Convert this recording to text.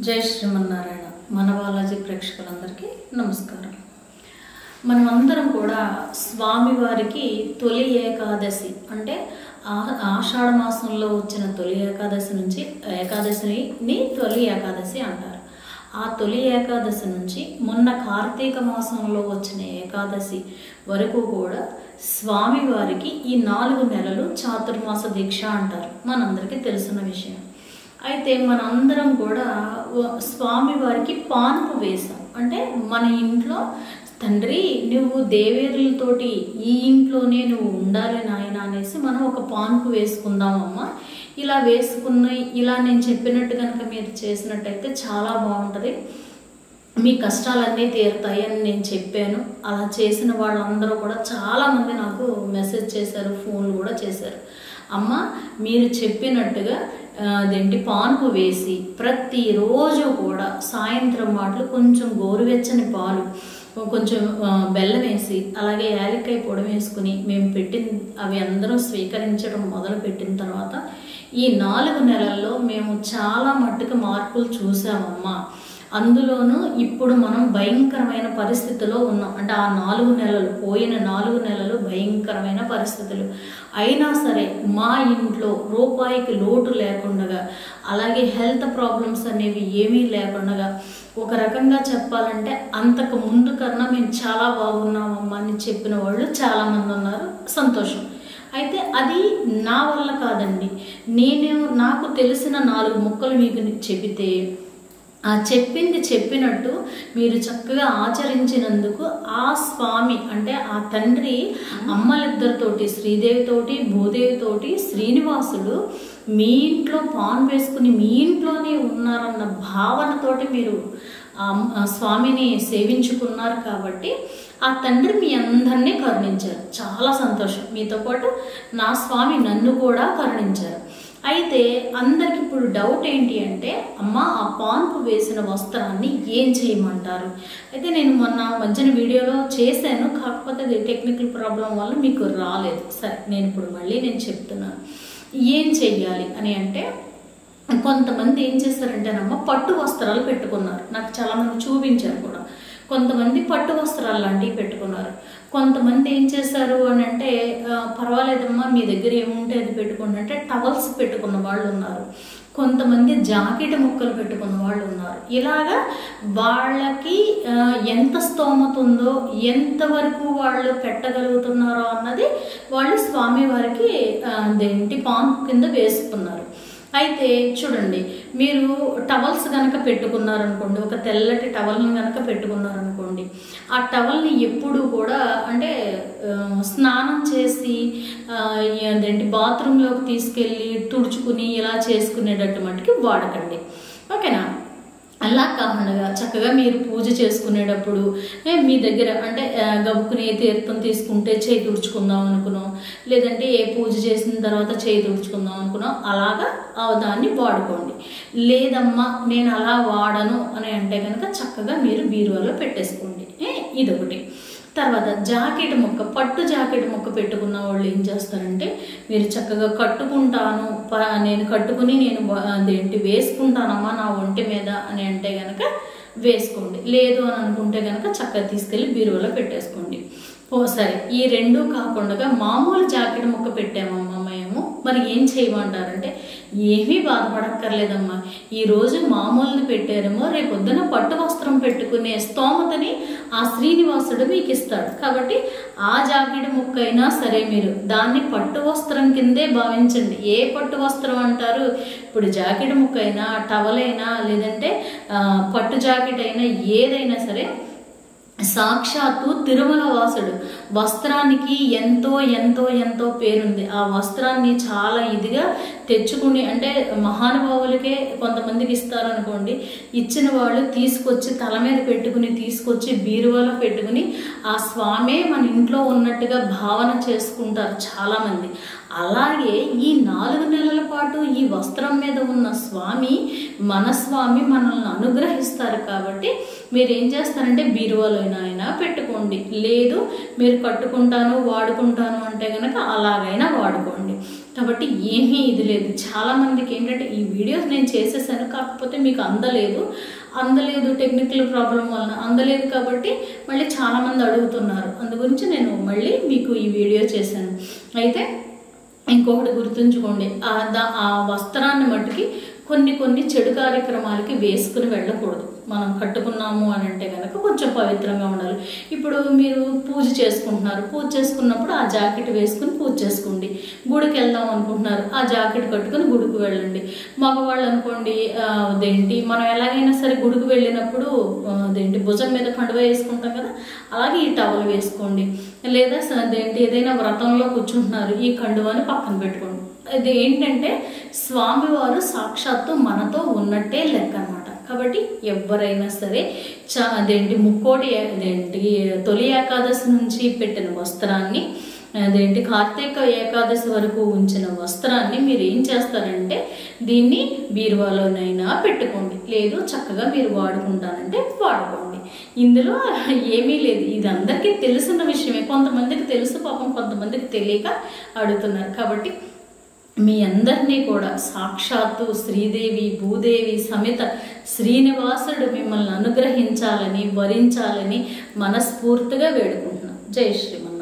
జై శ్రీమన్నారాయణ మన బాలాజీ ప్రేక్షకులందరికీ నమస్కారం మనమందరం కూడా స్వామివారికి తొలి ఏకాదశి అంటే ఆ- ఆషాఢ మాసంలో వచ్చిన తొలి ఏకాదశి నుంచి ఏకాదశిని తొలి ఏకాదశి అంటారు ఆ తొలి ఏకాదశి నుంచి మొన్న కార్తీక మాసంలో వచ్చిన ఏకాదశి వరకు కూడా స్వామివారికి ఈ నాలుగు నెలలు చాతుర్మాస దీక్ష అంటారు మనందరికీ తెలిసిన విషయం అయితే మనందరం కూడా వ- స్వామివారికి పానుపు వేశాం అంటే మన ఇంట్లో తండ్రి నువ్వు దేవేరులతోటి ఈ ఇంట్లోనే నువ్వు ఉండాలి నాయన అనేసి మనం ఒక పాన్పు వేసుకుందామమ్మా ఇలా వేసుకున్న ఇలా నేను చెప్పినట్టు కనుక మీరు చేసినట్టయితే చాలా బాగుంటుంది మీ కష్టాలన్నీ తీరుతాయి అని నేను చెప్పాను అలా చేసిన వాళ్ళందరూ కూడా చాలామంది నాకు మెసేజ్ చేశారు ఫోన్లు కూడా చేశారు అమ్మ మీరు చెప్పినట్టుగా ఆ, అదేంటి పాన్పు వేసి ప్రతిరోజు కూడా సాయంత్రం మాటలు కొంచెం గోరువెచ్చని పాలు కొంచెం ఆ, బెల్లం వేసి అలాగే యాలక్కాయ పొడి వేసుకుని మేము పెట్టిన అవి అందరూ స్వీకరించడం మొదలు పెట్టిన తర్వాత ఈ నాలుగు నెలల్లో మేము చాలా మట్టుకు మార్పులు చూసామమ్మా అందులోనూ ఇప్పుడు మనం భయంకరమైన పరిస్థితిలో ఉన్నాం అంటే ఆ నాలుగు నెలలు పోయిన నాలుగు నెలలు భయంకరమైన పరిస్థితులు అయినా సరే మా ఇంట్లో రూపాయికి లోటు లేకుండా అలాగే హెల్త్ ప్రాబ్లమ్స్ అనేవి ఏమీ లేకుండా ఒక రకంగా చెప్పాలంటే అంతకు ముందు కన్నా మేము చాలా బాగున్నామమ్మా అని చెప్పిన వాళ్ళు చాలామంది ఉన్నారు సంతోషం అయితే అది నా వల్ల కాదండి నేను నాకు తెలిసిన నాలుగు ముక్కలు మీకు చెబితే ఆ చెప్పింది చెప్పినట్టు మీరు చక్కగా ఆచరించినందుకు ఆ స్వామి అంటే ఆ తండ్రి అమ్మలిద్దరితోటి శ్రీదేవితోటి భూదేవితోటి శ్రీనివాసుడు మీ ఇంట్లో పాన్ వేసుకుని మీ ఇంట్లోనే ఉన్నారన్న భావనతోటి మీరు ఆ ఆ స్వామిని సేవించుకున్నారు కాబట్టి ఆ తండ్రి మీ అందరినీ కరుణించారు చాలా సంతోషం మీతో పాటు నా స్వామి నన్ను కూడా కరుణించారు అయితే అందరికి ఇప్పుడు డౌట్ ఏంటి అంటే అమ్మ ఆ పాన్పు వేసిన వస్త్రాన్ని ఏం చేయమంటారు అయితే నేను మొన్న మధ్యన వీడియోలో చేశాను కాకపోతే అది టెక్నికల్ ప్రాబ్లం వల్ల మీకు రాలేదు సరే నేను ఇప్పుడు మళ్ళీ నేను చెప్తున్నాను ఏం చెయ్యాలి అని అంటే కొంతమంది ఏం చేస్తారంటేనమ్మ పట్టు వస్త్రాలు పెట్టుకున్నారు నాకు చాలామంది చూపించారు కూడా కొంతమంది పట్టు వస్త్రాలు లాంటివి పెట్టుకున్నారు కొంతమంది ఏం చేశారు అని అంటే "ఆ, పర్వాలేదమ్మా మీ దగ్గర ఏముంటే అది పెట్టుకోండి అంటే టవల్స్ పెట్టుకున్న వాళ్ళు ఉన్నారు కొంతమంది జాకెట్ ముక్కలు పెట్టుకున్న వాళ్ళు ఉన్నారు ఇలాగా వాళ్ళకి ఆ, ఎంత స్తోమత ఉందో ఎంతవరకు వాళ్ళు పెట్టగలుగుతున్నారో అన్నది వాళ్ళు స్వామివారికి ఆ, అదేంటి పాన్ కింద వేసుకున్నారు అయితే చూడండి మీరు టవల్స్ కనుక పెట్టుకున్నారనుకోండి ఒక తెల్లటి టవల్ని కనుక పెట్టుకున్నారనుకోండి ఆ టవల్ని ఎప్పుడు కూడా అంటే ఆ, స్నానం చేసి ఆ, అదేంటి బాత్రూంలోకి తీసుకెళ్ళి తుడుచుకుని ఇలా చేసుకునేటట్టు మటుకి వాడకండి ఓకేనా అలా కాకుండా చక్కగా మీరు పూజ చేసుకునేటప్పుడు ఏ, మీ దగ్గర అంటే ఆ, గబుక్కుని తీర్థం తీసుకుంటే చేయి తుడుచుకుందాం అనుకున్నాం లేదంటే ఏ పూజ చేసిన తర్వాత చేయి తుడుచుకుందాం అనుకున్నాం అలాగా ఆ దాన్ని వాడుకోండి లేదమ్మా నేను అలా వాడను అని అంటే కనుక చక్కగా మీరు బీరువాలో పెట్టేసుకోండి ఏ, ఇదొకటి తర్వాత జాకెట్ ముక్క పట్టు జాకెట్ ముక్క పెట్టుకున్న వాళ్ళు ఏం చేస్తారంటే మీరు చక్కగా కట్టుకుంటాను ప- నేను కట్టుకుని నేను బ- అదేంటి వేసుకుంటానమ్మా నా ఒంటి మీద అని అంటే గనక వేసుకోండి లేదు అని అనుకుంటే గనక చక్కగా తీసుకెళ్ళి బీరువాలో పెట్టేసుకోండి ఓ సరే ఈ రెండు కాకుండా మామూలు జాకెట్ ముక్క పెట్టామమ్మా మేము మరి ఏం చేయమంటారంటే ఏమీ బాధపడక్కర్లేదమ్మా ఈ రోజు మామూలుది పెట్టారేమో రేపొద్దున పట్టు వస్త్రం పెట్టుకునే స్తోమతని ఆ శ్రీనివాసుడు మీకు ఇస్తాడు కాబట్టి ఆ జాకెట్ ముక్క అయినా సరే మీరు దాన్ని పట్టు వస్త్రం కిందే భావించండి ఏ పట్టు వస్త్రం అంటారు ఇప్పుడు జాకెట్ ముక్క అయినా టవల్ అయినా లేదంటే ఆ, పట్టు జాకెట్ అయినా ఏదైనా సరే సాక్షాత్తు తిరుమల వాసుడు వస్త్రానికి ఎంతో ఎంతో ఎంతో పేరుంది ఆ వస్త్రాన్ని చాలా ఇదిగా తెచ్చుకుని అంటే మహానుభావులకే కొంతమందికి ఇస్తారనుకోండి ఇచ్చిన వాళ్ళు తీసుకొచ్చి తల మీద పెట్టుకుని తీసుకొచ్చి బీరువాలో పెట్టుకుని ఆ స్వామే మన ఇంట్లో ఉన్నట్టుగా భావన చేసుకుంటారు చాలామంది అలాగే ఈ నాలుగు నెలల పాటు ఈ వస్త్రం మీద ఉన్న స్వామి మన స్వామి మనల్ని అనుగ్రహిస్తారు కాబట్టి మీరు ఏం చేస్తారంటే బీరువాలో అయినా పెట్టుకోండి లేదు మీరు కట్టుకుంటాను వాడుకుంటాను అంటే కనుక అలాగైనా వాడుకోండి కాబట్టి ఏమీ ఇది లేదు చాలామందికి ఏంటంటే ఈ వీడియోస్ నేను చేసేసాను కాకపోతే మీకు అందలేదు అందలేదు టెక్నికల్ ప్రాబ్లం వలన అందలేదు కాబట్టి మళ్ళీ చాలామంది అడుగుతున్నారు అందు గురించి నేను మళ్ళీ మీకు ఈ వీడియో చేశాను అయితే ఇంకొకటి గుర్తుంచుకోండి ఆ దా ఆ వస్త్రాన్ని మట్టుకి కొన్ని కొన్ని చెడు కార్యక్రమాలకి వేసుకుని వెళ్ళకూడదు మనం కట్టుకున్నాము అని అంటే కనుక కొంచెం పవిత్రంగా ఉండాలి ఇప్పుడు మీరు పూజ చేసుకుంటున్నారు పూజ చేసుకున్నప్పుడు ఆ జాకెట్ వేసుకుని పూజ చేసుకోండి గుడికి వెళ్దాం అనుకుంటున్నారు ఆ జాకెట్ కట్టుకుని గుడికి వెళ్ళండి మగవాళ్ళు అనుకోండి ఆ, అదేంటి మనం ఎలాగైనా సరే గుడికి వెళ్ళినప్పుడు ఆ, అదేంటి భుజం మీద కండువ వేసుకుంటాం కదా అలాగే ఈ టవల్ వేసుకోండి లేదా స- అదేంటి ఏదైనా వ్రతంలో కూర్చుంటున్నారు ఈ కండువాని పక్కన పెట్టుకోండి ఇది ఏంటంటే స్వామివారు సాక్షాత్తు మనతో ఉన్నట్టే లెక్క అనమాట కాబట్టి ఎవరైనా సరే చా అదేంటి ముక్కోటి ఏ- అదేంటి తొలి ఏకాదశి నుంచి పెట్టిన వస్త్రాన్ని అదేంటి కార్తీక ఏకాదశి వరకు ఉంచిన వస్త్రాన్ని మీరు ఏం చేస్తారంటే దీన్ని బీరువాలోనైనా పెట్టుకోండి లేదు చక్కగా మీరు వాడుకుంటానంటే వాడుకోండి ఇందులో ఏమీ లేదు ఇది అందరికీ తెలిసిన విషయమే కొంతమందికి తెలుసు పాపం కొంతమందికి తెలియక అడుగుతున్నారు కాబట్టి మీ అందరినీ కూడా సాక్షాత్తు శ్రీదేవి భూదేవి సమేత శ్రీనివాసుడు మిమ్మల్ని అనుగ్రహించాలని వరించాలని మనస్ఫూర్తిగా వేడుకుంటున్నాం జై శ్రీమన్